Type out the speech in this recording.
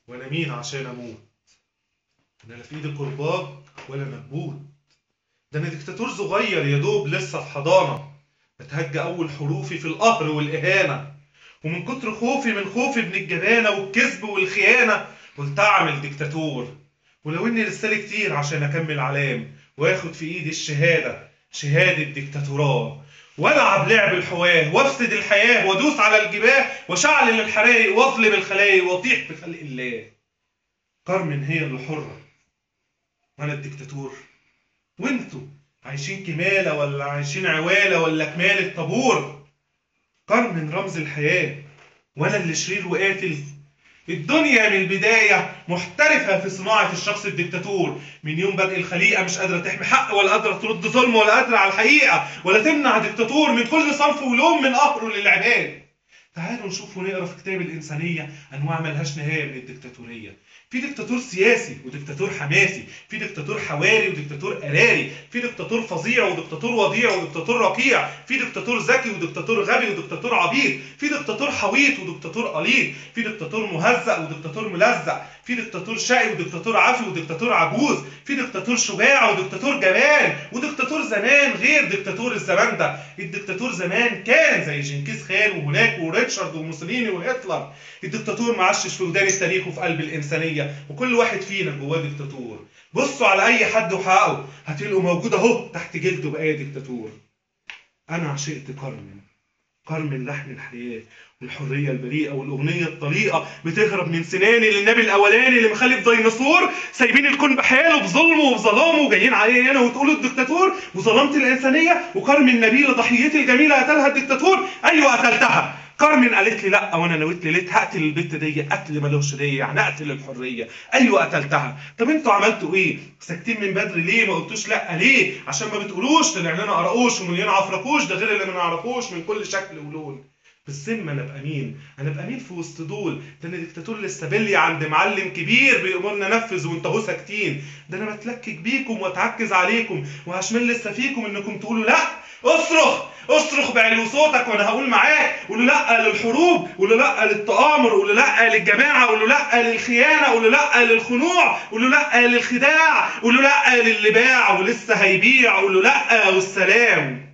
وانا مين عشان اموت انا لا في ايدي كرباج ولا مكبوت ده انا دكتاتور صغير يا دوب لسه في حضانه بتهجى اول حروفي في القهر والاهانه ومن كتر خوفي من خوفي من الجبانه والكذب والخيانه قلت اعمل دكتاتور ولو اني لسالي كتير عشان اكمل علام واخد في ايدي الشهاده شهاده دكتاتوراه والعب لعب الحواه وافسد الحياه وادوس على الجباه واشعل الحرايق واظلم الخلايق واطيح بخلق الله كارمن هي اللي حره وانا الدكتاتور وانتوا عايشين كماله ولا عايشين عواله ولا كمال الطابور كارمن رمز الحياه وانا اللي شرير وقاتل الدنيا من البداية محترفة في صناعة الشخص الدكتاتور من يوم بدء الخليقة مش قادرة تحمي حق ولا قادرة ترد ظلم ولا قادرة على الحقيقة ولا تمنع دكتاتور من كل صنف ولون من قهره للعباد تعالوا نشوف ونقرا في كتاب الإنسانية أنواع ملهاش نهاية من الدكتاتورية في دكتاتور سياسي ودكتاتور حماسي في دكتاتور حواري ودكتاتور قراري في دكتاتور فظيع ودكتاتور وضيع ودكتاتور رقيع في دكتاتور ذكي ودكتاتور غبي ودكتاتور عبيط في دكتاتور حويط ودكتاتور قليل في دكتاتور مهزأ ودكتاتور ملزق في دكتاتور شقي ودكتاتور عافي ودكتاتور عجوز في دكتاتور شجاع ودكتاتور جبان ودكتاتور زمان غير دكتاتور الزمان ده الدكتاتور زمان كان زي جنكيز خان وهناك وريتشارد وموسوليني وهتلر الدكتاتور معشش في ودان التاريخ وفي قلب الإنسانية وكل واحد فينا جواه دكتاتور بصوا على أي حد وحققه هتلاقوا موجود أهو تحت جلده بقى دكتاتور أنا عشقت كارمن كارمن لحن الحياة والحرية البريئة والأغنية الطليقة بتهرب من سناني للنبي الأولاني اللي مخلف ديناصور سايبين الكون بحاله بظلمه وبظلامه وجايين عليا أنا وتقولوا الدكتاتور وظلمت الإنسانية وكارمن نبيلة ضحيتي الجميلة قتلها الدكتاتور أيوه قتلتها كارمن قالت لي لا وانا نويت ليلتها هقتل البت دي قتل ملوش دي يعني اقتل الحريه ايوه قتلتها طب انتوا عملتوا ايه ساكتين من بدري ليه ما قلتوش لا ليه عشان ما بتقولوش طلع لنا قرقوش ومليان عفركوش ده غير اللي ما نعرفوش من كل شكل ولون بالذمه انا ابقى مين؟ انا ابقى مين في وسط دول؟ ده انا دكتاتور الاستابيلي عند معلم كبير بيأمرنا نفذ وانتوا ساكتين، ده انا بتلكك بيكم واتعكز عليكم وهشمل لسه فيكم انكم تقولوا لا اصرخ اصرخ بعلو صوتك وانا هقول معاك قولوا لا للحروب قولوا لا للتآمر قولوا لا للجماعه قولوا لا للخيانه قولوا لا للخنوع قولوا لا للخداع قولوا لا للي باع ولسه هيبيع قولوا لا والسلام